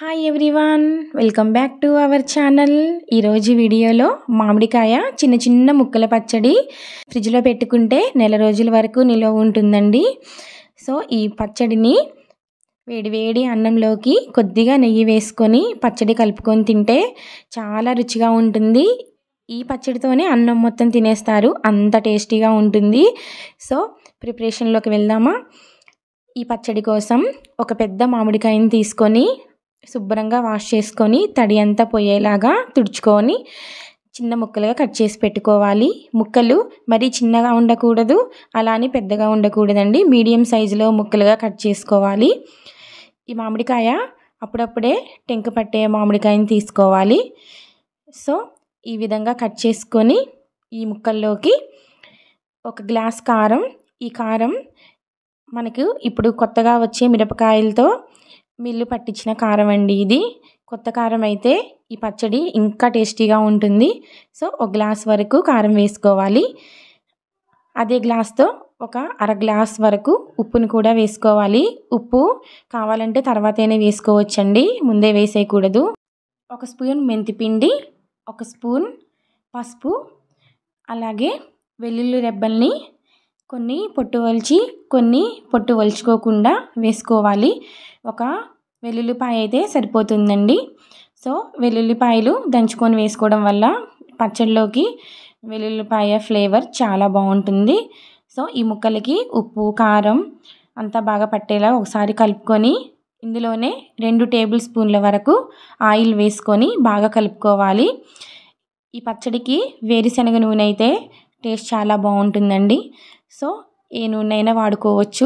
hi everyone welcome back to our channel ఈరోజు వీడియోలో మామిడికాయ చిన్న చిన్న ముక్కల పచ్చడి ఫ్రిడ్జ్లో పెట్టుకుంటే నెల రోజుల వరకు నిల్వ ఉంటుందండి సో ఈ పచ్చడిని వేడి వేడి అన్నంలోకి కొద్దిగా నెయ్యి వేసుకొని పచ్చడి కలుపుకొని తింటే చాలా రుచిగా ఉంటుంది ఈ పచ్చడితోనే అన్నం మొత్తం తినేస్తారు అంత టేస్టీగా ఉంటుంది సో ప్రిపరేషన్లోకి వెళ్దామా ఈ పచ్చడి కోసం ఒక పెద్ద మామిడికాయని తీసుకొని శుభ్రంగా వాష్ చేసుకొని తడి అంతా పోయేలాగా తుడుచుకొని చిన్న ముక్కలుగా కట్ చేసి పెట్టుకోవాలి ముక్కలు మరీ చిన్నగా ఉండకూడదు అలానే పెద్దగా ఉండకూడదండి మీడియం సైజులో ముక్కలుగా కట్ చేసుకోవాలి ఈ మామిడికాయ అప్పుడప్పుడే టెంక పట్టే మామిడికాయని తీసుకోవాలి సో ఈ విధంగా కట్ చేసుకొని ఈ ముక్కల్లోకి ఒక గ్లాస్ కారం ఈ కారం మనకు ఇప్పుడు కొత్తగా వచ్చే మిరపకాయలతో మిల్లు పట్టించిన కారం అండి ఇది కొత్త కారం అయితే ఈ పచ్చడి ఇంకా టేస్టీగా ఉంటుంది సో ఒక గ్లాస్ వరకు కారం వేసుకోవాలి అదే గ్లాస్తో ఒక అర గ్లాస్ వరకు ఉప్పుని కూడా వేసుకోవాలి ఉప్పు కావాలంటే తర్వాతనే వేసుకోవచ్చండి ముందే వేసేయకూడదు ఒక స్పూన్ మెంతిపిండి ఒక స్పూన్ పసుపు అలాగే వెల్లుల్లి రెబ్బల్ని కొన్ని పొట్టు వలిచి కొన్ని పొట్టు వలుచుకోకుండా వేసుకోవాలి ఒక వెల్లుల్లిపాయ అయితే సరిపోతుందండి సో వెల్లుల్లిపాయలు దంచుకొని వేసుకోవడం వల్ల పచ్చడిలోకి వెల్లుల్లిపాయ ఫ్లేవర్ చాలా బాగుంటుంది సో ఈ ముక్కలకి ఉప్పు కారం అంతా బాగా పట్టేలా ఒకసారి కలుపుకొని ఇందులోనే రెండు టేబుల్ స్పూన్ల వరకు ఆయిల్ వేసుకొని బాగా కలుపుకోవాలి ఈ పచ్చడికి వేరుశనగ నూనె అయితే టేస్ట్ చాలా బాగుంటుందండి సో ఏ నూనె అయినా వాడుకోవచ్చు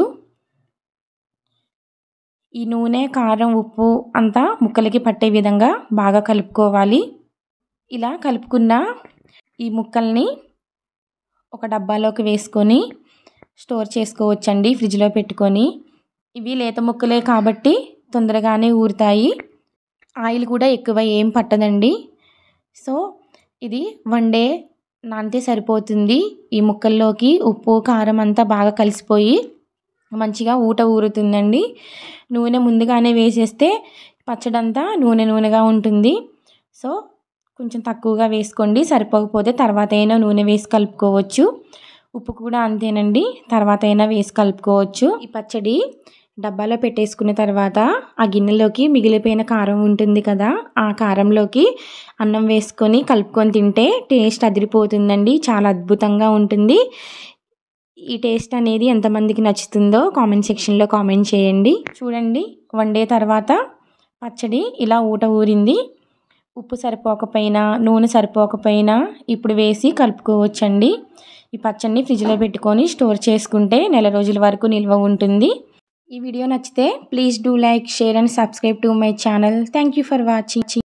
ఈ నూనె కారం ఉప్పు అంతా ముక్కలకి పట్టే విధంగా బాగా కలుపుకోవాలి ఇలా కలుపుకున్న ఈ ముక్కల్ని ఒక డబ్బాలోకి వేసుకొని స్టోర్ చేసుకోవచ్చండి ఫ్రిడ్జ్లో పెట్టుకొని ఇవి లేత ముక్కలే కాబట్టి తొందరగానే ఊరుతాయి ఆయిల్ కూడా ఎక్కువ ఏం పట్టదండి సో ఇది వన్ డే నానితే సరిపోతుంది ఈ ముక్కల్లోకి ఉప్పు కారం అంతా బాగా కలిసిపోయి మంచిగా ఊట ఊరుతుందండి నూనె ముందుగానే వేసేస్తే పచ్చడంతా నూనె నూనెగా ఉంటుంది సో కొంచెం తక్కువగా వేసుకోండి సరిపోకపోతే తర్వాత అయినా నూనె వేసి కలుపుకోవచ్చు ఉప్పు కూడా అంతేనండి తర్వాత అయినా వేసి కలుపుకోవచ్చు ఈ పచ్చడి డబ్బాలో పెట్టేసుకున్న తర్వాత ఆ గిన్నెలోకి మిగిలిపోయిన కారం ఉంటుంది కదా ఆ కారంలోకి అన్నం వేసుకొని కలుపుకొని తింటే టేస్ట్ అదిరిపోతుందండి చాలా అద్భుతంగా ఉంటుంది ఈ టేస్ట్ అనేది ఎంతమందికి నచ్చుతుందో కామెంట్ సెక్షన్లో కామెంట్ చేయండి చూడండి వన్ డే తర్వాత పచ్చడి ఇలా ఊట ఊరింది ఉప్పు సరిపోకపోయినా నూనె సరిపోకపోయినా ఇప్పుడు వేసి కలుపుకోవచ్చండి ఈ పచ్చడిని ఫ్రిడ్జ్లో పెట్టుకొని స్టోర్ చేసుకుంటే నెల రోజుల వరకు నిల్వ ఉంటుంది ఈ వీడియో నచ్చితే please do like share and subscribe to my channel thank you for watching